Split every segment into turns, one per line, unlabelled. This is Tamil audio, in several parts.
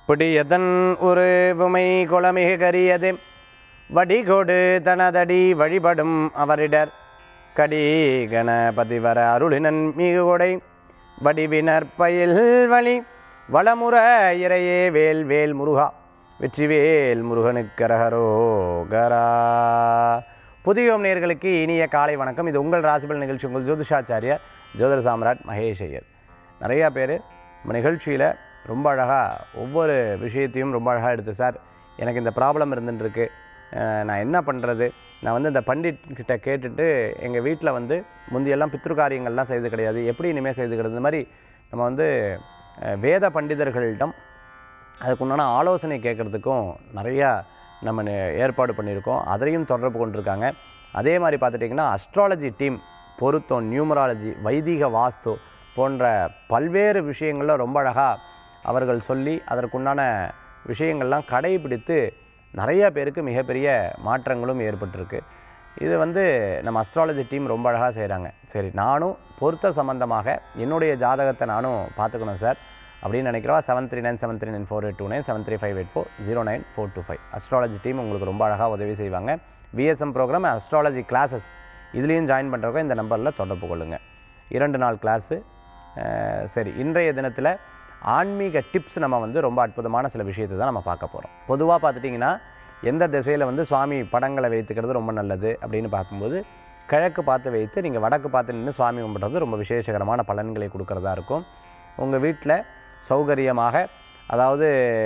பிடியதன் ஒரு உமை குளமிகு கரியது வடிகொடு தனதடி வழிபடும் அவரிடர் கடி கணபதி வர அருளினன் மிகு கொடை வடிவினர் பயில் வழி வளமுற இறையே வேல் வேல் முருகா வெற்றிவேல் முருகனுக்கரகரோகரா புதியோம் நேர்களுக்கு இனிய காலை வணக்கம் இது உங்கள் ராசிபல் நிகழ்ச்சி உங்கள் ஜோதிஷாச்சாரியார் ஜோதிட சாம்ராட் மகேஷ் ஐயர் நிறையா பேர் நம்ம நிகழ்ச்சியில் ரொம்ப அழகாக ஒவ்வொரு விஷயத்தையும் ரொம்ப அழகாக எடுத்து சார் எனக்கு இந்த ப்ராப்ளம் இருந்துட்டுருக்கு நான் என்ன பண்ணுறது நான் வந்து இந்த பண்டிட் கிட்ட கேட்டுட்டு எங்கள் வீட்டில் வந்து முந்தியெல்லாம் பித்ரு காரியங்கள்லாம் செய்து கிடையாது எப்படி இனிமேல் செய்து கிடையாது இந்த மாதிரி நம்ம வந்து அஹ், வேத பண்டிதர்களிடம் அதுக்குண்டான ஆலோசனை கேட்குறதுக்கும் நிறையா நம்ம நே- ஏற்பாடு பண்ணியிருக்கோம் அதையும் தொடர்பு கொண்டிருக்காங்க அதே மாதிரி பார்த்துட்டிங்கன்னா அஸ்ட்ராலஜி டீம் பொருத்தம் நியூமராலஜி வைதிக வாஸ்து போன்ற பல்வேறு விஷயங்களில் ரொம்ப அழகாக அவர்கள் சொல்லி அதற்குண்டான விஷயங்கள்லாம் கடைபிடித்து நிறைய பேருக்கு மிகப்பெரிய மாற்றங்களும் ஏற்பட்டிருக்கு இது வந்து நம்ம அஸ்ட்ராலஜி டீம் ரொம்ப அழகாக செய்கிறாங்க சரி நானும் பொருத்த சம்பந்தமாக என்னுடைய ஜாதகத்தை நானும் பார்த்துக்கணும் சார் அப்படின்னு நினைக்கிறவா seven three nine seven three nine four eight two nine seven three five eight four zero nine four two five astrology team உங்களுக்கு ரொம்ப அழகாக உதவி செய்வாங்க விஎஸ்எம் ப்ரோக்ராம் அஸ்ட்ராலஜி கிளாஸஸ் இதுலேயும் ஜாயின் பண்ணுறவங்க இந்த நம்பரில் தொடர்பு கொள்ளுங்கள் இரண்டு நாள் கிளாஸு சரி இன்றைய தினத்தில் ஆன்மீக டிப்ஸ் நம்ம வந்து ரொம்ப அற்புதமான சில விஷயத்தை தான் நம்ம பார்க்க போகிறோம் பொதுவாக பார்த்துட்டிங்கன்னா எந்த திசையில் வந்து சுவாமி படங்களை வைத்துக்கிறது ரொம்ப நல்லது அப்படின்னு பார்க்கும்போது கிழக்கு பார்த்து வைத்து நீங்கள் வடக்கு பார்த்து நின்று சுவாமி கும்பிட்றது ரொம்ப விசேஷகரமான பலன்களை கொடுக்கறதா இருக்கும் உங்கள் வீட்டில் சௌகரியமாக அதாவது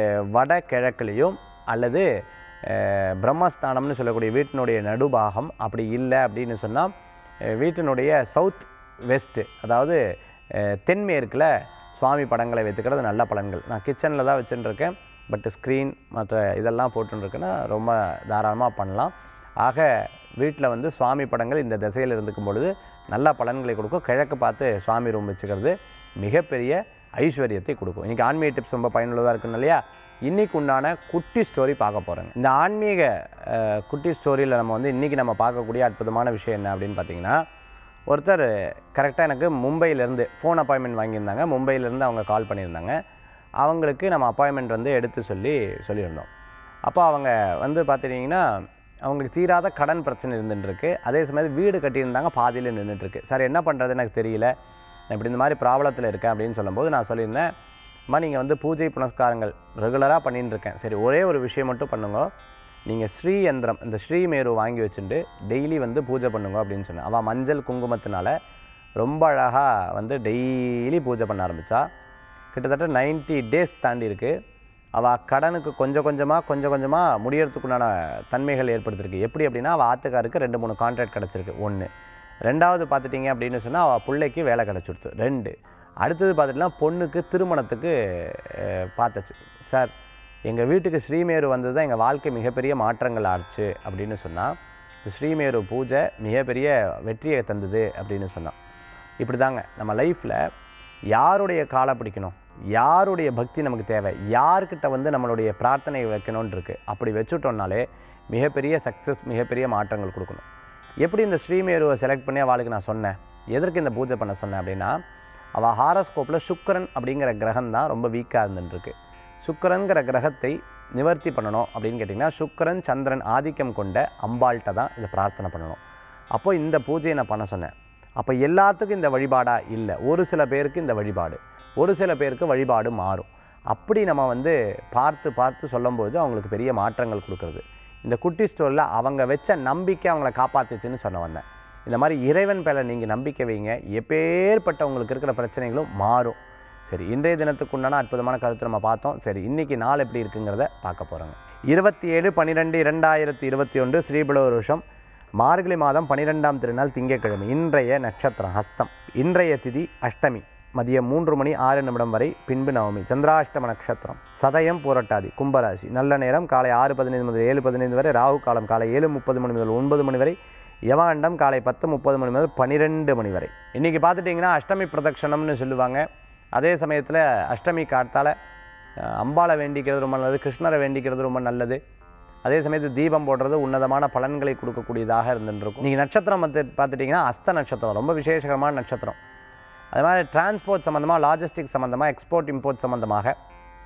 வட கிழக்குலேயும் அல்லது அஹ், பிரம்மஸ்தானம்னு சொல்லக்கூடிய வீட்டினுடைய நடுபாகம் அப்படி இல்லை அப்படின்னு சொன்னால் வீட்டினுடைய சவுத் வெஸ்ட்டு அதாவது அஹ், தென்மேற்கில் சுவாமி படங்களை வைத்துக்கிறது நல்ல பலன்கள் நான் கிச்சனில் தான் வச்சுட்டுருக்கேன் பட் ஸ்க்ரீன் மற்ற இதெல்லாம் போட்டுருக்குன்னா ரொம்ப தாராளமாக பண்ணலாம் ஆக வீட்டில் வந்து சுவாமி படங்கள் இந்த திசையில் இருந்துக்கும் பொழுது நல்ல பலன்களை கொடுக்கும் கிழக்கு பார்த்து சுவாமி ரூம் வச்சுக்கிறது மிகப்பெரிய ஐஸ்வர்யத்தை கொடுக்கும் இன்றைக்கி ஆன்மீக டிப்ஸ் ரொம்ப பயனுள்ளதாக இருக்குன்னு இல்லையா இன்றைக்கி உண்டான குட்டி ஸ்டோரி பார்க்க போகிறேங்க இந்த ஆன்மீக அஹ், குட்டி ஸ்டோரியில் நம்ம வந்து இன்றைக்கி நம்ம பார்க்கக்கூடிய அற்புதமான விஷயம் என்ன அப்படின்னு பார்த்தீங்கன்னா ஒருத்தர் கரெக்டாக எனக்கு மும்பையிலேருந்து ஃபோன் அப்பாயின்மெண்ட் வாங்கியிருந்தாங்க மும்பையிலேருந்து அவங்க கால் பண்ணியிருந்தாங்க அவங்களுக்கு நம்ம அப்பாயின்மெண்ட் வந்து எடுத்து சொல்லி சொல்லியிருந்தோம் அப்போ அவங்க வந்து பார்த்துட்டிங்கன்னா அவங்களுக்கு தீராத கடன் பிரச்சனை இருந்துட்டுருக்கு அதே சமயம் வீடு கட்டியிருந்தாங்க பாதியில் நின்றுட்டுருக்கு சார் என்ன பண்ணுறது எனக்கு தெரியல நான் இப்படி இந்த மாதிரி ப்ராப்ளத்தில் இருக்கேன் அப்படின்னு சொல்லும்போது நான் சொல்லியிருந்தேன் அம்மா நீங்கள் வந்து பூஜை புனஸ்காரங்கள் ரெகுலராக பண்ணிட்டு இருக்கேன் சரி ஒரே ஒரு விஷயம் மட்டும் பண்ணுங்க நீங்கள் ஸ்ரீ யந்திரம் இந்த ஸ்ரீமேரு வாங்கி வச்சுட்டு டெய்லி வந்து பூஜை பண்ணுங்க அப்படின்னு சொன்னேன் அவள் மஞ்சள் குங்குமத்தினால ரொம்ப அழகாக வந்து டெய்லி பூஜை பண்ண ஆரம்பித்தா கிட்டத்தட்ட 90 டேஸ் தாண்டி இருக்குது அவள் கடனுக்கு கொஞ்சம் கொஞ்சமாக கொஞ்சம் கொஞ்சமாக முடியறதுக்குண்டான தன்மைகள் ஏற்படுத்திருக்கு எப்படி அப்படின்னா அவள் ஆத்துக்காருக்கு ரெண்டு மூணு கான்ட்ராக்ட் கிடச்சிருக்கு ஒன்று ரெண்டாவது பார்த்துட்டிங்க அப்படின்னு சொன்னால் அவள் பிள்ளைக்கு வேலை கிடச்சிடுத்து ரெண்டு அடுத்தது பார்த்துட்டுனா பொண்ணுக்கு திருமணத்துக்கு அஹ், பார்த்துச்சு சார் எங்கள் வீட்டுக்கு ஸ்ரீமேரு வந்தது தான் எங்கள் வாழ்க்கை மிகப்பெரிய மாற்றங்கள் ஆச்சு அப்படின்னு சொன்னால் ஸ்ரீமேரு பூஜை மிகப்பெரிய வெற்றியை தந்தது அப்படின்னு சொன்னான் இப்படி தாங்க நம்ம லைஃப்பில் யாருடைய காலை பிடிக்கணும் யாருடைய பக்தி நமக்கு தேவை யார்கிட்ட வந்து நம்மளுடைய பிரார்த்தனை வைக்கணும்னு இருக்குது அப்படி வச்சுட்டோம்னாலே மிகப்பெரிய சக்ஸஸ் மிகப்பெரிய மாற்றங்கள் கொடுக்கணும் எப்படி இந்த ஸ்ரீமேருவை செலக்ட் பண்ணி அவளுக்கு நான் சொன்னேன் எதற்கு இந்த பூஜை பண்ண சொன்னேன் அப்படின்னா அவள் ஹாரஸ்கோப்பில் சுக்கிரன் அப்படிங்கிற கிரகம் தான் ரொம்ப வீக்காக இருந்துட்டுருக்கு சுக்கிரன்கிற கிரகத்தை நிவர்த்தி பண்ணணும் அப்படின்னு கேட்டிங்கன்னா சுக்கிரன் சந்திரன் ஆதிக்கம் கொண்ட அம்பாள்கிட்ட தான் இதை பிரார்த்தனை பண்ணணும் அப்போ இந்த பூஜையை நான் பண்ண சொன்னேன் அப்போ எல்லாத்துக்கும் இந்த வழிபாடா இல்லை ஒரு சில பேருக்கு இந்த வழிபாடு ஒரு சில பேருக்கு வழிபாடு மாறும் அப்படி நம்ம வந்து பார்த்து பார்த்து சொல்லும்போது அவங்களுக்கு பெரிய மாற்றங்கள் கொடுக்குறது இந்த குட்டி ஸ்டோரியில் அவங்க வச்ச நம்பிக்கை அவங்கள காப்பாத்துச்சுன்னு சொன்ன வந்தேன் இந்த மாதிரி இறைவன் பேரை நீங்கள் நம்பிக்கை வைங்க எப்பேற்பட்ட உங்களுக்கு இருக்கிற பிரச்சனைகளும் மாறும் சரி இன்றைய தினத்துக்கு உண்டான அற்புதமான கருத்து நம்ம பார்த்தோம் சரி இன்னைக்கு நாள் எப்படி இருக்குங்கிறத பார்க்க போகிறோங்க இருபத்தி ஏழு பன்னிரெண்டு இரண்டாயிரத்தி இருபத்தி ஒன்று ஸ்ரீபல வருஷம் மார்கழி மாதம் பன்னிரெண்டாம் திருநாள் திங்கட்கிழமை இன்றைய நட்சத்திரம் ஹஸ்தம் இன்றைய திதி அஷ்டமி மதியம் மூன்று மணி ஆறு நிமிடம் வரை பின்பு நவமி சந்திராஷ்டம நட்சத்திரம் சதயம் பூரட்டாதி கும்பராசி நல்ல நேரம் காலை ஆறு பதினைந்து முதல் ஏழு பதினைந்து வரை ராகு காலம் காலை ஏழு முப்பது மணி முதல் ஒன்பது மணி வரை யவாண்டம் காலை பத்து முப்பது மணி முதல் பன்னிரெண்டு மணி வரை இன்றைக்கி பார்த்துட்டிங்கன்னா அஷ்டமி பிரதட்சணம்னு சொல்லுவாங்க அதே சமயத்தில் அஷ்டமி காத்தால் அஹ், அம்பாளை வேண்டிக்கிறது ரொம்ப நல்லது கிருஷ்ணரை வேண்டிக்கிறது ரொம்ப நல்லது அதே சமயத்தில் தீபம் போடுறது உன்னதமான பலன்களை கொடுக்கக்கூடியதாக இருந்துருக்கும் நீங்கள் நட்சத்திரம் வந்து பார்த்துட்டிங்கன்னா அஸ்த நட்சத்திரம் ரொம்ப விசேஷகரமான நட்சத்திரம் அது மாதிரி டிரான்ஸ்போர்ட் சம்மந்தமாக லாஜிஸ்டிக் சம்மந்தமாக எக்ஸ்போர்ட் இம்போர்ட் சம்மந்தமாக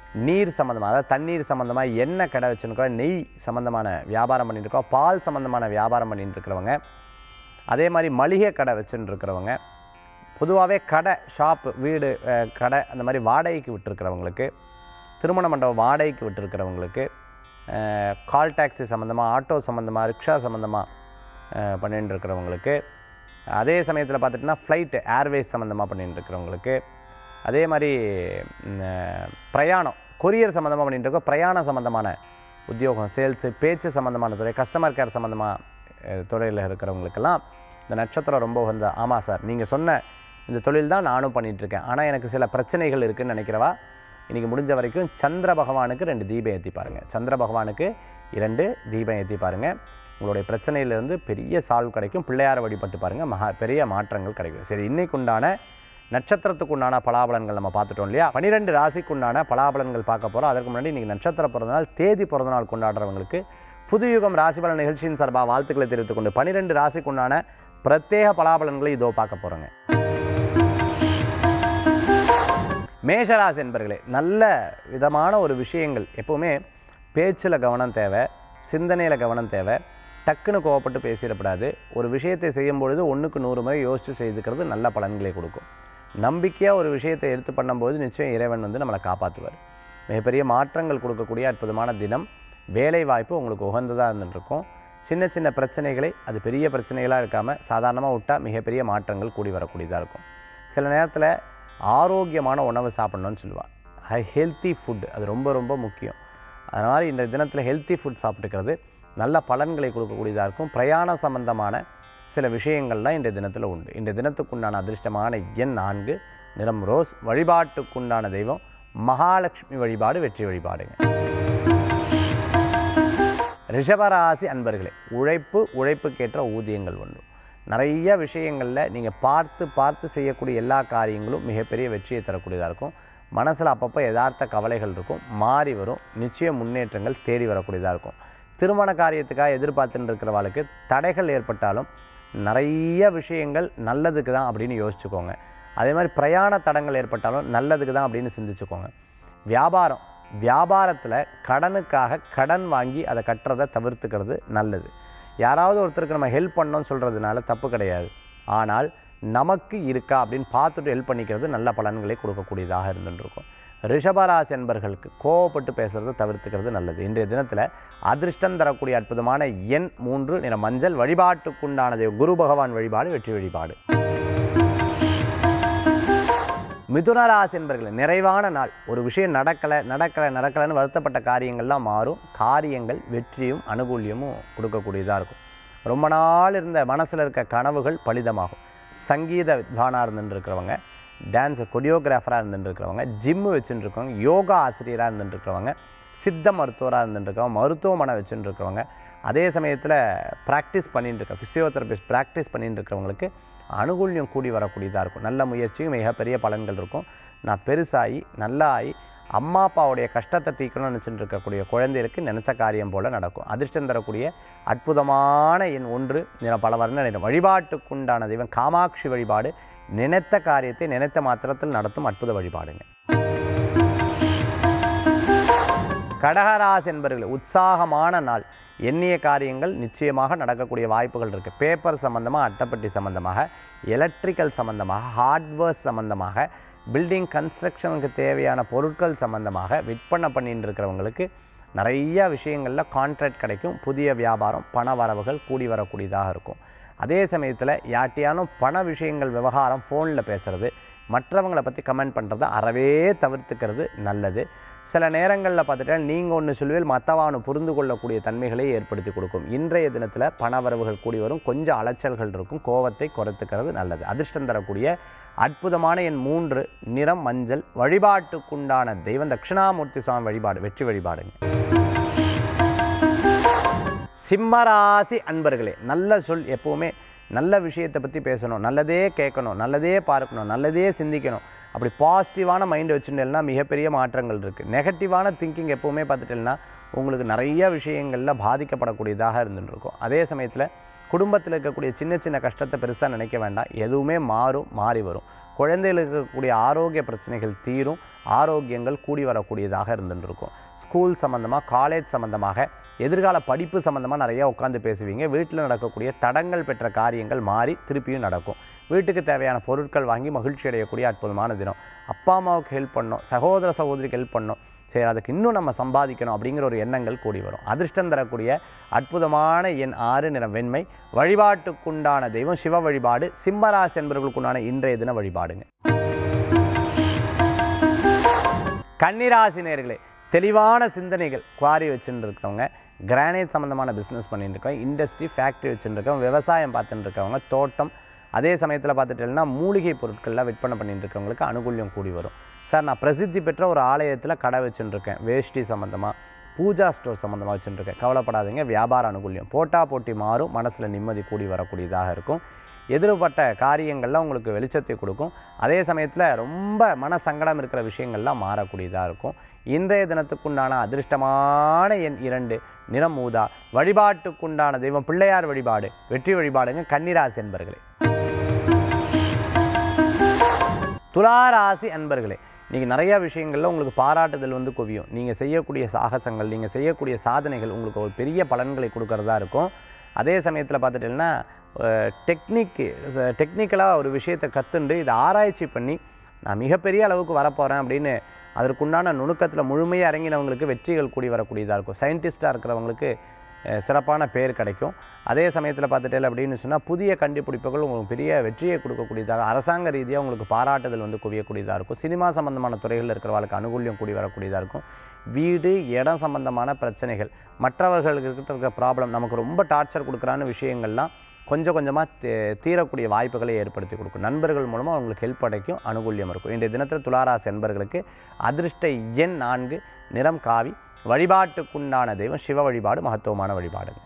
நீர் சம்மந்தமாக அதாவது தண்ணீர் சம்மந்தமாக எண்ணெய் கடை வச்சுருக்கோம் நெய் சம்மந்தமான வியாபாரம் பண்ணிட்டு இருக்கோம் பால் சம்மந்தமான வியாபாரம் பண்ணிட்டு இருக்கிறவங்க அதே மாதிரி மளிகை கடை வச்சுட்டு இருக்கிறவங்க பொதுவாகவே கடை ஷாப்பு வீடு அஹ், கடை அந்த மாதிரி வாடகைக்கு விட்டுருக்கிறவங்களுக்கு திருமண மண்டபம் வாடகைக்கு விட்டுருக்கிறவங்களுக்கு அஹ், கால் டாக்ஸி சம்மந்தமாக ஆட்டோ சம்மந்தமாக ரிக்ஷா சம்மந்தமாக பண்ணிட்டு இருக்கிறவங்களுக்கு அதே சமயத்தில் பார்த்துட்டிங்கன்னா ஃப்ளைட்டு ஏர்வேஸ் சம்மந்தமாக பண்ணிட்டு இருக்கிறவங்களுக்கு அதே மாதிரி ம், அஹ், பிரயாணம் கொரியர் சம்மந்தமாக பண்ணிட்டு இருக்கோம் பிரயாணம் சம்மந்தமான உத்தியோகம் சேல்ஸு பேச்சு சம்மந்தமான துறை கஸ்டமர் கேர் சம்மந்தமாக துறையில் இருக்கிறவங்களுக்கெல்லாம் இந்த நட்சத்திரம் ரொம்ப உகந்த ஆமாம் சார் நீங்கள் சொன்ன இந்த தொழில் தான் நானும் பண்ணிட்டு இருக்கேன் ஆனால் எனக்கு சில பிரச்சனைகள் இருக்குன்னு நினைக்கிறவா இன்றைக்கி முடிஞ்ச வரைக்கும் சந்திர பகவானுக்கு ரெண்டு தீபம் ஏற்றி பாருங்கள் சந்திர பகவானுக்கு இரண்டு தீபம் ஏற்றி பாருங்கள் உங்களுடைய பிரச்சனையிலேருந்து பெரிய சால்வ் கிடைக்கும் பிள்ளையாரை வழிபட்டு பாருங்கள் மகா பெரிய மாற்றங்கள் கிடைக்கும் சரி இன்னைக்கு உண்டான நட்சத்திரத்துக்கு உண்டான பலாபலன்கள் நம்ம பார்த்துட்டோம் இல்லையா பன்னிரெண்டு ராசிக்கு உண்டான பலாபலன்கள் பார்க்க போகிறோம் அதற்கு முன்னாடி இன்றைக்கி நட்சத்திர பிறந்தநாள் தேதி பிறந்தநாள் கொண்டாடுறவங்களுக்கு புதுயுகம் ராசிபலன் நிகழ்ச்சியின் சார்பாக வாழ்த்துக்களை தெரிவித்துக் கொண்டு பன்னிரெண்டு ராசிக்கு உண்டான பிரத்யேக பலாபலன்களை இதோ பார்க்க போகிறோங்க மேஷராசி என்பர்களே நல்ல விதமான ஒரு விஷயங்கள் எப்போவுமே பேச்சில் கவனம் தேவை சிந்தனையில் கவனம் தேவை டக்குன்னு கோவப்பட்டு பேசிடக்கூடாது ஒரு விஷயத்தை செய்யும் பொழுது ஒன்றுக்கு நூறு முறை யோசித்து செய்துக்கிறது நல்ல பலன்களை கொடுக்கும் நம்பிக்கையாக ஒரு விஷயத்தை எடுத்து பண்ணும்போது நிச்சயம் இறைவன் வந்து நம்மளை காப்பாற்றுவார் மிகப்பெரிய மாற்றங்கள் கொடுக்கக்கூடிய அற்புதமான தினம் வேலை வாய்ப்பு உங்களுக்கு உகந்ததாக இருந்துருக்கும் சின்ன சின்ன பிரச்சனைகளை அது பெரிய பிரச்சனைகளாக இருக்காமல் சாதாரணமாக விட்டால் மிகப்பெரிய மாற்றங்கள் கூடி வரக்கூடியதாக இருக்கும் சில நேரத்தில் ஆரோக்கியமான உணவு சாப்பிட்ணுன்னு சொல்லுவாள் ஹை ஹெல்த்தி ஃபுட் அது ரொம்ப ரொம்ப முக்கியம் அதனால் இந்த தினத்தில் ஹெல்த்தி ஃபுட் சாப்பிட்டுக்கிறது நல்ல பலன்களை கொடுக்கக்கூடியதாக இருக்கும் பிரயாண சம்பந்தமான சில விஷயங்கள்லாம் இன்றைய தினத்தில் உண்டு இன்றைய தினத்துக்குண்டான அதிர்ஷ்டமான எண் நான்கு நிறம் ரோஸ் வழிபாட்டுக்குண்டான தெய்வம் மகாலட்சுமி வழிபாடு வெற்றி வழிபாடுங்க ரிஷபராசி அன்பர்களே உழைப்பு உழைப்புக்கேற்ற ஊதியங்கள் உண்டு நிறைய விஷயங்களில் நீங்கள் பார்த்து பார்த்து செய்யக்கூடிய எல்லா காரியங்களும் மிகப்பெரிய வெற்றியை தரக்கூடியதாக இருக்கும் மனசில் அப்பப்போ யதார்த்த கவலைகள் இருக்கும் மாறி வரும் நிச்சயம் முன்னேற்றங்கள் தேடி வரக்கூடியதாக இருக்கும் திருமண காரியத்துக்காக எதிர்பார்த்துட்டு இருக்கிறவளுக்கு தடைகள் ஏற்பட்டாலும் நிறைய விஷயங்கள் நல்லதுக்கு தான் அப்படின்னு யோசிச்சுக்கோங்க அதே மாதிரி பிரயாண தடங்கள் ஏற்பட்டாலும் நல்லதுக்கு தான் அப்படின்னு சிந்திச்சுக்கோங்க வியாபாரம் வியாபாரத்தில் கடனுக்காக கடன் வாங்கி அதை கட்டுறதை தவிர்த்துக்கிறது நல்லது யாராவது ஒருத்தருக்கு நம்ம ஹெல்ப் பண்ணோம்னு சொல்கிறதுனால தப்பு கிடையாது ஆனால் நமக்கு இருக்கா அப்படின்னு பார்த்துட்டு ஹெல்ப் பண்ணிக்கிறது நல்ல பலன்களை கொடுக்கக்கூடியதாக இருந்துருக்கும் ரிஷபராசி என்பர்களுக்கு கோவப்பட்டு பேசுகிறத தவிர்த்துக்கிறது நல்லது இன்றைய தினத்தில் அதிர்ஷ்டம் தரக்கூடிய அற்புதமான எண் மூன்று நிற மஞ்சள் வழிபாட்டுக்குண்டானது குரு பகவான் வழிபாடு வெற்றி வழிபாடு மிதுன ராசி என்பர்களே நிறைவான நாள் ஒரு விஷயம் நடக்கலை நடக்கலை நடக்கலைன்னு வருத்தப்பட்ட காரியங்கள்லாம் மாறும் காரியங்கள் வெற்றியும் அனுகூல்யமும் கொடுக்கக்கூடியதாக இருக்கும் ரொம்ப நாள் இருந்த மனசில் இருக்க கனவுகள் பலிதமாகும் சங்கீத வித்வானாக இருந்துருக்கிறவங்க டான்ஸ் கொரியோகிராஃபராக இருந்துருக்கிறவங்க ஜிம்மு வச்சுருக்கவங்க யோகா ஆசிரியராக இருந்துருக்கிறவங்க சித்த மருத்துவராக இருந்துருக்கிறவங்க மருத்துவமனை வச்சுட்டு இருக்கிறவங்க அதே சமயத்தில் ப்ராக்டிஸ் பண்ணிட்டு இருக்க ஃபிசியோதெரபிஸ்ட் ப்ராக்டிஸ் பண்ணிட்டு இருக்கிறவங்களுக்கு அனுகூல்யம் கூடி வரக்கூடியதாக இருக்கும் நல்ல முயற்சியும் மிகப்பெரிய பலன்கள் இருக்கும் நான் பெருசாகி நல்லா ஆகி அம்மா அப்பாவுடைய கஷ்டத்தை தீர்க்கணும்னு நினச்சிட்டு இருக்கக்கூடிய குழந்தைகளுக்கு நினச்ச காரியம் போல் நடக்கும் அதிர்ஷ்டம் தரக்கூடிய அற்புதமான எண் ஒன்று நிற பல வர்ண நிறம் வழிபாட்டுக்குண்டான தெய்வம் காமாட்சி வழிபாடு நினைத்த காரியத்தை நினைத்த மாத்திரத்தில் நடத்தும் அற்புத வழிபாடுங்க கடகராசி என்பவர்கள் உற்சாகமான நாள் எண்ணிய காரியங்கள் நிச்சயமாக நடக்கக்கூடிய வாய்ப்புகள் இருக்குது பேப்பர் சம்மந்தமாக அட்டைப்பட்டி சம்மந்தமாக எலக்ட்ரிக்கல் சம்மந்தமாக ஹார்ட்வேர்ஸ் சம்மந்தமாக பில்டிங் கன்ஸ்ட்ரக்ஷனுக்கு தேவையான பொருட்கள் சம்மந்தமாக விற்பனை பண்ணிட்டு இருக்கிறவங்களுக்கு நிறைய விஷயங்களில் கான்ட்ராக்ட் கிடைக்கும் புதிய வியாபாரம் பண வரவுகள் கூடி வரக்கூடியதாக இருக்கும் அதே சமயத்தில் யார்ட்டையானும் பண விஷயங்கள் விவகாரம் ஃபோனில் பேசுகிறது மற்றவங்களை பற்றி கமெண்ட் பண்ணுறதை அறவே தவிர்த்துக்கிறது நல்லது சில நேரங்களில் பார்த்துட்டா நீங்கள் ஒன்று சொல்லுவேல் மற்றவானு புரிந்து கொள்ளக்கூடிய தன்மைகளை ஏற்படுத்தி கொடுக்கும் இன்றைய தினத்தில் பணவரவுகள் கூடி வரும் கொஞ்சம் அலைச்சல்கள் இருக்கும் கோவத்தை குறைத்துக்கிறது நல்லது அதிர்ஷ்டம் தரக்கூடிய அற்புதமான என் மூன்று நிறம் மஞ்சள் வழிபாட்டுக்குண்டான தெய்வம் தட்சிணாமூர்த்தி சுவாமி வழிபாடு வெற்றி வழிபாடுங்க சிம்மராசி அன்பர்களே நல்ல சொல் எப்போவுமே நல்ல விஷயத்தை பற்றி பேசணும் நல்லதே கேட்கணும் நல்லதே பார்க்கணும் நல்லதே சிந்திக்கணும் அப்படி பாசிட்டிவான மைண்ட் வச்சுட்டேன்னா மிகப்பெரிய மாற்றங்கள் இருக்குது நெகட்டிவான திங்கிங் எப்போவுமே பார்த்துட்டேன்னா உங்களுக்கு நிறைய விஷயங்களில் பாதிக்கப்படக்கூடியதாக இருந்துட்டு இருக்கும் அதே சமயத்தில் குடும்பத்தில் இருக்கக்கூடிய சின்ன சின்ன கஷ்டத்தை பெருசாக நினைக்க வேண்டாம் எதுவுமே மாறும் மாறி வரும் குழந்தைகளுக்கு இருக்கக்கூடிய ஆரோக்கிய பிரச்சனைகள் தீரும் ஆரோக்கியங்கள் கூடி வரக்கூடியதாக இருந்துட்டு இருக்கும் ஸ்கூல் சம்மந்தமாக காலேஜ் சம்மந்தமாக எதிர்கால படிப்பு சம்மந்தமாக நிறைய உட்காந்து பேசுவீங்க வீட்டில் நடக்கக்கூடிய தடங்கள் பெற்ற காரியங்கள் மாறி திருப்பியும் நடக்கும் வீட்டுக்கு தேவையான பொருட்கள் வாங்கி மகிழ்ச்சி அடையக்கூடிய அற்புதமான தினம் அப்பா அம்மாவுக்கு ஹெல்ப் பண்ணோம் சகோதர சகோதரிக்கு ஹெல்ப் பண்ணோம் சரி அதுக்கு இன்னும் நம்ம சம்பாதிக்கணும் அப்படிங்கிற ஒரு எண்ணங்கள் கூடி வரும் அதிர்ஷ்டம் தரக்கூடிய அற்புதமான எண் ஆறு நிற வெண்மை வழிபாட்டுக்குண்டான தெய்வம் சிவ வழிபாடு சிம்மராசி என்பவர்களுக்குண்டான இன்றைய தின வழிபாடுங்க கன்னிராசி நேர்களே தெளிவான சிந்தனைகள் குவாரி வச்சுட்டு இருக்கிறவங்க கிரானைட் சம்மந்தமான பிஸ்னஸ் பண்ணிட்டு இருக்கோம் இண்டஸ்ட்ரி ஃபேக்ட்ரி வச்சுட்டு இருக்கவங்க விவசாயம் பார்த்துட்டு இருக்கவங்க தோட்டம் அதே சமயத்தில் பார்த்துட்டேன்னா மூலிகை பொருட்கள்லாம் விற்பனை பண்ணிட்டு இருக்கவங்களுக்கு அனுகூல்யம் கூடி வரும் சார் நான் பிரசித்தி பெற்ற ஒரு ஆலயத்தில் கடை வச்சுட்டு இருக்கேன் வேஷ்டி சம்மந்தமாக பூஜா ஸ்டோர் சம்மந்தமாக வச்சுட்டு இருக்கேன் கவலைப்படாதீங்க வியாபார அனுகூல்யம் போட்டா போட்டி மாறும் மனசில் நிம்மதி கூடி வரக்கூடியதாக இருக்கும் எதிர்பட்ட காரியங்கள்லாம் உங்களுக்கு வெளிச்சத்தை கொடுக்கும் அதே சமயத்தில் ரொம்ப மன சங்கடம் இருக்கிற விஷயங்கள்லாம் மாறக்கூடியதாக இருக்கும் இன்றைய தினத்துக்குண்டான அதிர்ஷ்டமான எண் இரண்டு நிறம் ஊதா வழிபாட்டுக்குண்டான தெய்வம் பிள்ளையார் வழிபாடு வெற்றி வழிபாடுங்க கன்னிராசி என்பர்களே துளாராசி அன்பர்களே நீங்கள் நிறையா விஷயங்களில் உங்களுக்கு பாராட்டுதல் வந்து குவியும் நீங்கள் செய்யக்கூடிய சாகசங்கள் நீங்கள் செய்யக்கூடிய சாதனைகள் உங்களுக்கு ஒரு பெரிய பலன்களை கொடுக்கறதா இருக்கும் அதே சமயத்தில் பார்த்துட்டீங்கன்னா டெக்னிக்கு டெக்னிக்கலாக ஒரு விஷயத்தை கற்றுண்டு இதை ஆராய்ச்சி பண்ணி நான் மிகப்பெரிய அளவுக்கு வரப்போகிறேன் அப்படின்னு அதற்குண்டான நுணுக்கத்தில் முழுமையாக இறங்கினவங்களுக்கு வெற்றிகள் கூடி வரக்கூடியதாக இருக்கும் சயின்டிஸ்ட்டாக இருக்கிறவங்களுக்கு அஹ், சிறப்பான பேர் கிடைக்கும் அதே சமயத்தில் பார்த்துட்டேன் அப்படின்னு சொன்னால் புதிய கண்டுபிடிப்புகள் உங்களுக்கு பெரிய வெற்றியை கொடுக்கக்கூடியதாக அரசாங்க ரீதியாக உங்களுக்கு பாராட்டுதல் வந்து குவியக்கூடியதாக இருக்கும் சினிமா சம்பந்தமான துறைகளில் இருக்கிறவங்களுக்கு அனுகூல்யம் கூடி வரக்கூடியதாக இருக்கும் வீடு இடம் சம்பந்தமான பிரச்சனைகள் மற்றவர்களுக்கு இருக்கிற ப்ராப்ளம் நமக்கு ரொம்ப டார்ச்சர் கொடுக்குறான விஷயங்கள்லாம் கொஞ்சம் கொஞ்சமாக தீரக்கூடிய வாய்ப்புகளை ஏற்படுத்தி கொடுக்கும் நண்பர்கள் மூலமாக அவங்களுக்கு ஹெல்ப் கிடைக்கும் அனுகூல்யம் இருக்கும் இன்றைய தினத்தில் துளாராசி என்பர்களுக்கு அதிர்ஷ்ட எண் நான்கு நிறம் காவி வழிபாட்டுக்குண்டான தெய்வம் சிவ வழிபாடு மகத்துவமான வழிபாடுங்க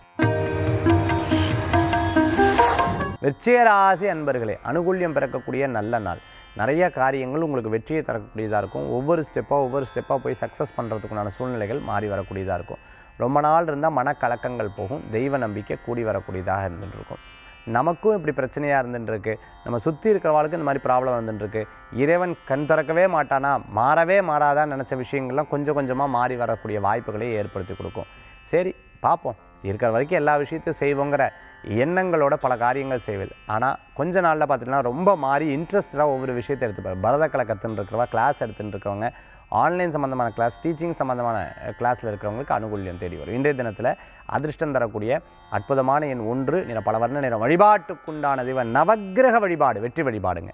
வெற்றியராசி அன்பர்களே அனுகூல்யம் பிறக்கக்கூடிய நல்ல நாள் நிறைய காரியங்கள் உங்களுக்கு வெற்றியை தரக்கூடியதாக இருக்கும் ஒவ்வொரு ஸ்டெப்பாக ஒவ்வொரு ஸ்டெப்பாக போய் சக்ஸஸ் பண்ணுறதுக்குண்டான சூழ்நிலைகள் மாறி வரக்கூடியதாக இருக்கும் ரொம்ப நாள் இருந்தால் மனக்கலக்கங்கள் போகும் தெய்வ நம்பிக்கை கூடி வரக்கூடியதாக இருந்துட்டு இருக்கும் நமக்கும் இப்படி பிரச்சனையாக இருந்துட்டு இருக்கு நம்ம சுற்றி இருக்கிறவாளுக்கு இந்த மாதிரி ப்ராப்ளம் வந்துட்டு இருக்கு இறைவன் கண் திறக்கவே மாட்டானா மாறவே மாறாதான்னு நினச்ச விஷயங்கள்லாம் கொஞ்சம் கொஞ்சமாக மாறி வரக்கூடிய வாய்ப்புகளை ஏற்படுத்தி கொடுக்கும் சரி பார்ப்போம் இருக்கிற வரைக்கும் எல்லா விஷயத்தையும் செய்வோங்கிற எண்ணங்களோட பல காரியங்கள் செய்வது ஆனால் கொஞ்ச நாளில் பார்த்திங்கன்னா ரொம்ப மாறி இன்ட்ரெஸ்டாக ஒவ்வொரு விஷயத்தை எடுத்துப்பார் பரதக்கலை கற்றுன்னு இருக்கிறவங்க கிளாஸ் எடுத்துன்னு இருக்கிறவங்க ஆன்லைன் சம்மந்தமான கிளாஸ் டீச்சிங் சம்மந்தமான கிளாஸில் இருக்கிறவங்களுக்கு அனுகூல்யம் தேடி வரும் இன்றைய தினத்தில் அதிர்ஷ்டம் தரக்கூடிய அற்புதமான எண் ஒன்று நிற பல வர்ண நிறம் வழிபாட்டுக்குண்டான தெய்வம் நவக்கிரக வழிபாடு வெற்றி வழிபாடுங்க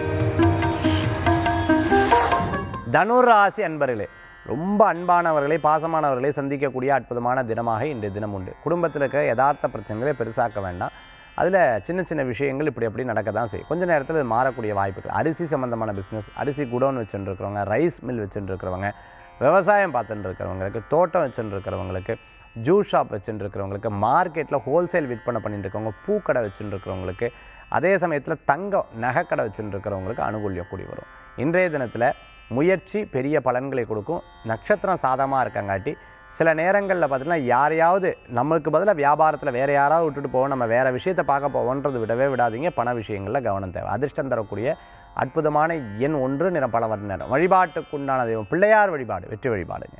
தனுராசி அன்பர்களே ரொம்ப அன்பானவர்களை பாசமானவர்களை சந்திக்கக்கூடிய அற்புதமான தினமாக இன்றைய தினம் உண்டு குடும்பத்தில் இருக்கிற யதார்த்த பிரச்சனைகளை பெருசாக்க வேண்டாம் அதில் சின்ன சின்ன விஷயங்கள் இப்படி அப்படி நடக்க தான் செய்யும் கொஞ்ச நேரத்தில் இது மாறக்கூடிய வாய்ப்புகள் அரிசி சம்மந்தமான பிஸ்னஸ் அரிசி குடோன் வச்சுட்டு இருக்கிறவங்க ரைஸ் மில் வச்சுட்டு இருக்கிறவங்க விவசாயம் பார்த்துட்டு இருக்கிறவங்களுக்கு தோட்டம் வச்சுட்டு இருக்கிறவங்களுக்கு ஜூஸ் ஷாப் வச்சுட்டு இருக்கிறவங்களுக்கு மார்க்கெட்டில் ஹோல்சேல் விற்பனை பண்ணிட்டு இருக்கவங்க பூக்கடை வச்சுட்டு இருக்கிறவங்களுக்கு அதே சமயத்தில் தங்கம் நகைக்கடை வச்சுட்டு இருக்கிறவங்களுக்கு அனுகூல்யம் கூடி வரும் இன்றைய தினத்தில் முயற்சி பெரிய பலன்களை கொடுக்கும் நட்சத்திரம் சாதமாக இருக்கங்காட்டி சில நேரங்களில் பார்த்திங்கன்னா யாரையாவது நம்மளுக்கு பதிலாக வியாபாரத்தில் வேறு யாராவது விட்டுட்டு போவோம் நம்ம வேறு விஷயத்தை பார்க்க போவோன்றது விடவே விடாதீங்க பண விஷயங்களில் கவனம் தேவை அதிர்ஷ்டம் தரக்கூடிய அற்புதமான எண் ஒன்று நிறம் பல வர்ண நிறம் வழிபாட்டுக்குண்டான தெய்வம் பிள்ளையார் வழிபாடு வெற்றி வழிபாடுங்க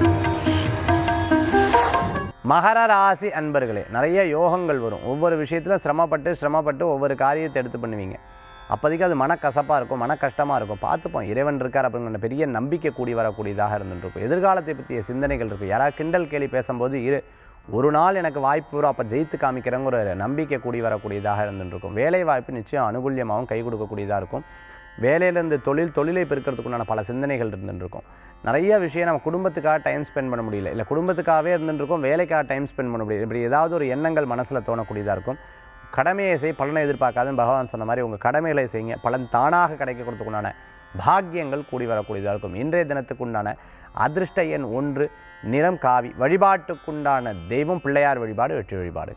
மகர ராசி அன்பர்களே நிறைய யோகங்கள் வரும் ஒவ்வொரு விஷயத்தில் சிரமப்பட்டு சிரமப்பட்டு ஒவ்வொரு காரியத்தை எடுத்து பண்ணுவீங்க அப்போதைக்கு அது மனக்கசப்பாக இருக்கும் மன கஷ்டமாக இருக்கும் பார்த்துப்போம் இறைவன் இருக்கார் அப்படிங்கிற பெரிய நம்பிக்கை கூடி வரக்கூடியதாக இருந்துட்டு இருக்கும் எதிர்காலத்தை பற்றிய சிந்தனைகள் இருக்கும் யாராவது கிண்டல் கேலி பேசும்போது இரு ஒரு நாள் எனக்கு வாய்ப்பு வரும் அப்போ ஜெயித்து காமிக்கிறேங்கிற ஒரு நம்பிக்கை கூடி வரக்கூடியதாக இருந்துட்டு இருக்கும் வேலை வாய்ப்பு நிச்சயம் அனுகூல்யமாகவும் கை கொடுக்கக்கூடியதாக இருக்கும் வேலையிலேருந்து தொழில் தொழிலை பெருக்கிறதுக்குண்டான பல சிந்தனைகள் இருந்துட்டு இருக்கும் நிறைய விஷயம் நம்ம குடும்பத்துக்காக டைம் ஸ்பெண்ட் பண்ண முடியல இல்லை குடும்பத்துக்காகவே இருந்துட்டு இருக்கோம் வேலைக்காக டைம் ஸ்பெண்ட் பண்ண முடியல இப்படி ஏதாவது ஒரு எண்ணங்கள் மனசில் தோணக்கூடியதாக இருக்கும் கடமையை செய் பலனை எதிர்பார்க்காதுன்னு பகவான் சொன்ன மாதிரி உங்கள் கடமைகளை செய்யுங்க பலன் தானாக கிடைக்க கொடுத்துக்குண்டான பாக்கியங்கள் கூடி வரக்கூடியதாக இருக்கும் இன்றைய தினத்துக்குண்டான அதிர்ஷ்ட எண் ஒன்று நிறம் காவி வழிபாட்டுக்குண்டான தெய்வம் பிள்ளையார் வழிபாடு வெற்றி வழிபாடுங்க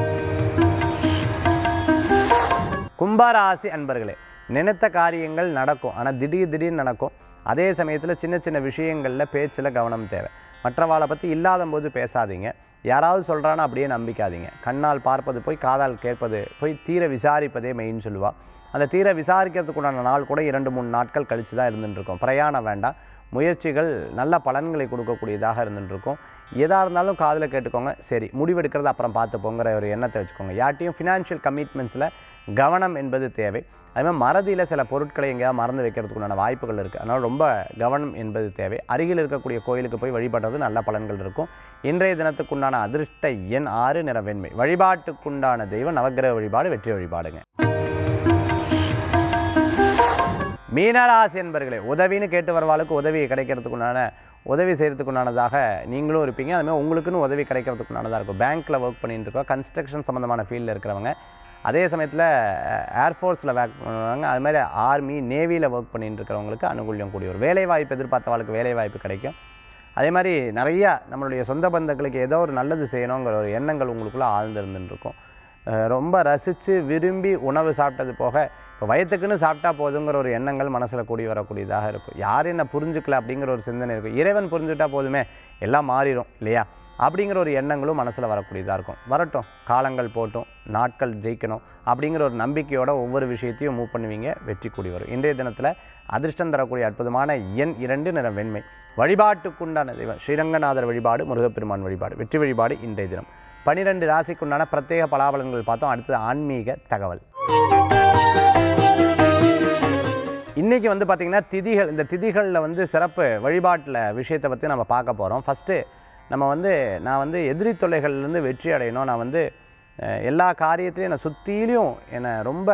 கும்பராசி அன்பர்களே நினைத்த காரியங்கள் நடக்கும் ஆனால் திடீர் திடீர்னு நடக்கும் அதே சமயத்தில் சின்ன சின்ன விஷயங்களில் பேச்சில் கவனம் தேவை மற்றவாளை பற்றி இல்லாத போது பேசாதீங்க யாராவது சொல்கிறான்னு அப்படியே நம்பிக்காதீங்க கண்ணால் பார்ப்பது போய் காதால் கேட்பது போய் தீர விசாரிப்பதே மெயின் சொல்லுவா அந்த தீர விசாரிக்கிறதுக்குண்டான நாள் கூட இரண்டு மூணு நாட்கள் கழித்து தான் இருந்துட்டு இருக்கும் பிரயாணம் வேண்டாம் முயற்சிகள் நல்ல பலன்களை கொடுக்கக்கூடியதாக இருந்துட்டு இருக்கும் எதாக இருந்தாலும் காதில் கேட்டுக்கோங்க சரி முடிவெடுக்கிறது அப்புறம் பார்த்துப்போங்கிற ஒரு எண்ணத்தை வச்சுக்கோங்க யார்ட்டையும் ஃபினான்ஷியல் கமிட்மெண்ட்ஸில் கவனம் என்பது தேவை அதுமாதிரி மறதியில் சில பொருட்களை எங்கேயாவது மறந்து வைக்கிறதுக்கு உண்டான வாய்ப்புகள் இருக்குது அதனால் ரொம்ப கவனம் என்பது தேவை அருகில் இருக்கக்கூடிய கோயிலுக்கு போய் வழிபடுறது நல்ல பலன்கள் இருக்கும் இன்றைய தினத்துக்குண்டான அதிர்ஷ்ட எண் ஆறு நிற வெண்மை வழிபாட்டுக்குண்டான தெய்வம் நவக்கிரக வழிபாடு வெற்றி வழிபாடுங்க மீனராசி என்பர்களே உதவின்னு கேட்டு வரவாளுக்கு உதவி கிடைக்கிறதுக்குண்டான உதவி செய்கிறதுக்குண்டானதாக நீங்களும் இருப்பீங்க அதுமாதிரி உங்களுக்குன்னு உதவி கிடைக்கிறதுக்குண்டானதாக இருக்கும் பேங்க்கில் ஒர்க் பண்ணிட்டு இருக்கோம் கன்ஸ்ட்ரக்ஷன் சம்மந்தமான ஃபீல்டில் இருக்கிறவங்க அதே சமயத்தில் ஏர்ஃபோர்ஸில் ஒர்க் பண்ணுவாங்க அது மாதிரி ஆர்மி நேவியில் ஒர்க் பண்ணிட்டு இருக்கிறவங்களுக்கு அனுகூல்யம் கூடிய ஒரு வேலை வாய்ப்பு எதிர்பார்த்தவங்களுக்கு வேலை வாய்ப்பு கிடைக்கும் அதே மாதிரி நிறையா நம்மளுடைய சொந்த பந்தங்களுக்கு ஏதோ ஒரு நல்லது செய்யணுங்கிற ஒரு எண்ணங்கள் உங்களுக்குள்ளே ஆழ்ந்திருந்துட்டு இருக்கும் அஹ் ரொம்ப ரசித்து விரும்பி உணவு சாப்பிட்டது போக இப்போ வயத்துக்குன்னு சாப்பிட்டா போதுங்கிற ஒரு எண்ணங்கள் மனசில் கூடி வரக்கூடியதாக இருக்கும் யார் என்ன புரிஞ்சுக்கல அப்படிங்கிற ஒரு சிந்தனை இருக்கும் இறைவன் புரிஞ்சுட்டா போதுமே எல்லாம் மாறிடும் இல்லையா அப்படிங்கிற ஒரு எண்ணங்களும் மனசில் வரக்கூடியதாக இருக்கும் வரட்டும் காலங்கள் போட்டும் நாட்கள் ஜெயிக்கணும் அப்படிங்கிற ஒரு நம்பிக்கையோட ஒவ்வொரு விஷயத்தையும் மூவ் பண்ணுவீங்க வெற்றி கூடி வரும் இன்றைய தினத்தில் அதிர்ஷ்டம் தரக்கூடிய அற்புதமான எண் இரண்டு நிறம் வெண்மை வழிபாட்டுக்குண்டான தெய்வம் ஸ்ரீரங்கநாதர் வழிபாடு முருகப்பெருமான் வழிபாடு வெற்றி வழிபாடு இன்றைய தினம் பனிரெண்டு ராசிக்குண்டான பிரத்யேக பலாபலன்கள் பார்த்தோம் அடுத்தது ஆன்மீக தகவல் இன்றைக்கி வந்து பார்த்திங்கன்னா திதிகள் இந்த திதிகளில் வந்து சிறப்பு வழிபாட்டில் விஷயத்தை பற்றி நம்ம பார்க்க போகிறோம் ஃபஸ்ட்டு நம்ம வந்து நான் வந்து எதிரி தொல்லைகள்லேருந்து வெற்றி அடையணும் நான் வந்து அஹ், எல்லா காரியத்திலையும் என்னை சுற்றிலையும் என்னை ரொம்ப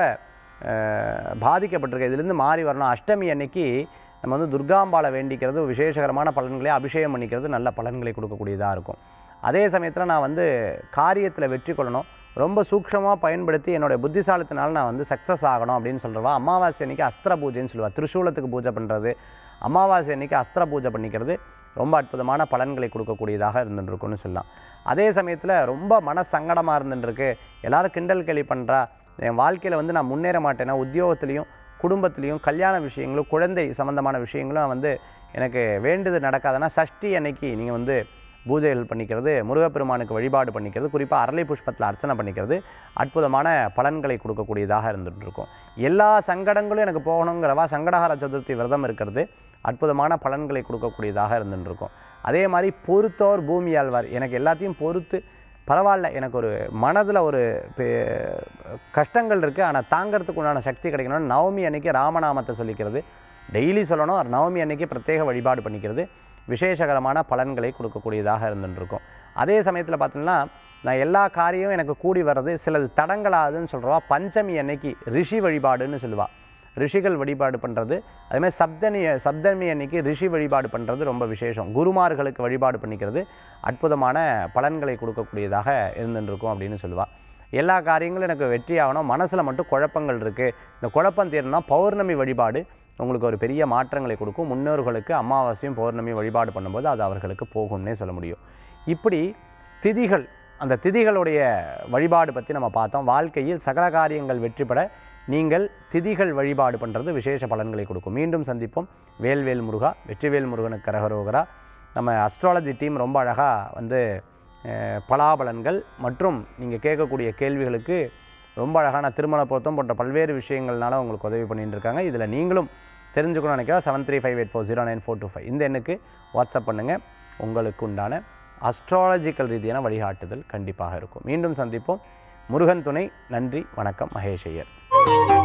அஹ், பாதிக்கப்பட்டிருக்கேன் இதுலேருந்து மாறி வரணும் அஷ்டமி அன்னைக்கு நம்ம வந்து துர்காம்பாலை வேண்டிக்கிறது விசேஷகரமான பலன்களை அபிஷேகம் பண்ணிக்கிறது நல்ல பலன்களை கொடுக்கக்கூடியதாக இருக்கும் அதே சமயத்தில் நான் வந்து காரியத்தில் வெற்றி கொள்ளணும் ரொம்ப சூக்ஷமாக பயன்படுத்தி என்னோட புத்திசாலித்தினால நான் வந்து சக்ஸஸ் ஆகணும் அப்படின்னு சொல்கிறவா அமாவாசை அன்னைக்கு அஸ்திர பூஜைன்னு சொல்லுவாள் திரிசூலத்துக்கு பூஜை பண்ணுறது அமாவாசை அன்னைக்கு அஸ்திர பூஜை பண்ணிக்கிறது ரொம்ப அற்புதமான பலன்களை கொடுக்கக்கூடியதாக இருந்துருக்குன்னு சொல்லலாம் அதே சமயத்தில் ரொம்ப மன சங்கடமாக இருந்துருக்கு எல்லாரும் கிண்டல் கேலி பண்ணுறா என் வாழ்க்கையில் வந்து நான் முன்னேற மாட்டேன்னா உத்தியோகத்துலேயும் குடும்பத்துலேயும் கல்யாண விஷயங்களும் குழந்தை சம்மந்தமான விஷயங்களும் வந்து எனக்கு வேண்டுது நடக்காதுன்னா சஷ்டி அன்னைக்கு நீங்கள் வந்து பூஜைகள் பண்ணிக்கிறது முருகப்பெருமானுக்கு வழிபாடு பண்ணிக்கிறது குறிப்பாக அரளி புஷ்பத்தில் அர்ச்சனை பண்ணிக்கிறது அற்புதமான பலன்களை கொடுக்கக்கூடியதாக இருந்துட்டு இருக்கும் எல்லா சங்கடங்களும் எனக்கு போகணுங்கிறவா சங்கடஹர சதுர்த்தி விரதம் இருக்கிறது அற்புதமான பலன்களை கொடுக்கக்கூடியதாக இருந்துட்டு இருக்கும் அதே மாதிரி பொறுத்தோர் பூமி ஆழ்வார் எனக்கு எல்லாத்தையும் பொறுத்து பரவாயில்ல எனக்கு ஒரு மனதில் ஒரு பெ- கஷ்டங்கள் இருக்குது ஆனால் தாங்கிறதுக்கு உண்டான சக்தி கிடைக்கணும்னு நவமி அன்னைக்கு ராமநாமத்தை சொல்லிக்கிறது டெய்லி சொல்லணும் நவமி அன்னைக்கு பிரத்யேக வழிபாடு பண்ணிக்கிறது விசேஷகரமான பலன்களை கொடுக்கக்கூடியதாக இருந்துருக்கும் அதே சமயத்தில் பார்த்தீங்கன்னா நான் எல்லா காரியமும் எனக்கு கூடி வர்றது சிலது தடங்களாகுதுன்னு சொல்கிறவா பஞ்சமி அன்னைக்கு ரிஷி வழிபாடுன்னு சொல்லுவா ரிஷிகள் வழிபாடு பண்ணுறது அதேமாதிரி சப்தனி சப்தமி அன்னைக்கு ரிஷி வழிபாடு பண்ணுறது ரொம்ப விசேஷம் குருமார்களுக்கு வழிபாடு பண்ணிக்கிறது அற்புதமான பலன்களை கொடுக்கக்கூடியதாக இருந்துருக்கும் அப்படின்னு சொல்லுவாள் எல்லா காரியங்களும் எனக்கு வெற்றி ஆகணும் மனசில் மட்டும் குழப்பங்கள் இருக்குது இந்த குழப்பம் தீரணும்னா பௌர்ணமி வழிபாடு உங்களுக்கு ஒரு பெரிய மாற்றங்களை கொடுக்கும் முன்னோர்களுக்கு அமாவாசையும் பௌர்ணமி வழிபாடு பண்ணும்போது அது அவர்களுக்கு போகும்னே சொல்ல முடியும் இப்படி திதிகள் அந்த திதிகளுடைய வழிபாடு பற்றி நம்ம பார்த்தோம் வாழ்க்கையில் சகல காரியங்கள் வெற்றி பெற நீங்கள் திதிகள் வழிபாடு பண்ணுறது விசேஷ பலன்களை கொடுக்கும் மீண்டும் சந்திப்போம் வேல்வேல் முருகா வெற்றிவேல் முருகனுக்கு கரகரோகரா நம்ம அஸ்ட்ராலஜி டீம் ரொம்ப அழகாக வந்து அஹ், பலாபலன்கள் மற்றும் நீங்கள் கேட்கக்கூடிய கேள்விகளுக்கு ரொம்ப அழகான திருமண பொருத்தம் போன்ற பல்வேறு விஷயங்கள்னால உங்களுக்கு உதவி பண்ணிட்டு இருக்காங்க இதில் நீங்களும் தெரிஞ்சுக்கணும்னு நினைக்கிறா seven three five eight four zero nine four two five இந்த எண்ணுக்கு வாட்ஸ்அப் பண்ணுங்கள் உங்களுக்கு உண்டான அஸ்ட்ராலஜிக்கல் ரீதியான வழிகாட்டுதல் கண்டிப்பாக இருக்கும் மீண்டும் சந்திப்போம் முருகன் துணை நன்றி வணக்கம் மகேஷ் ஐயர்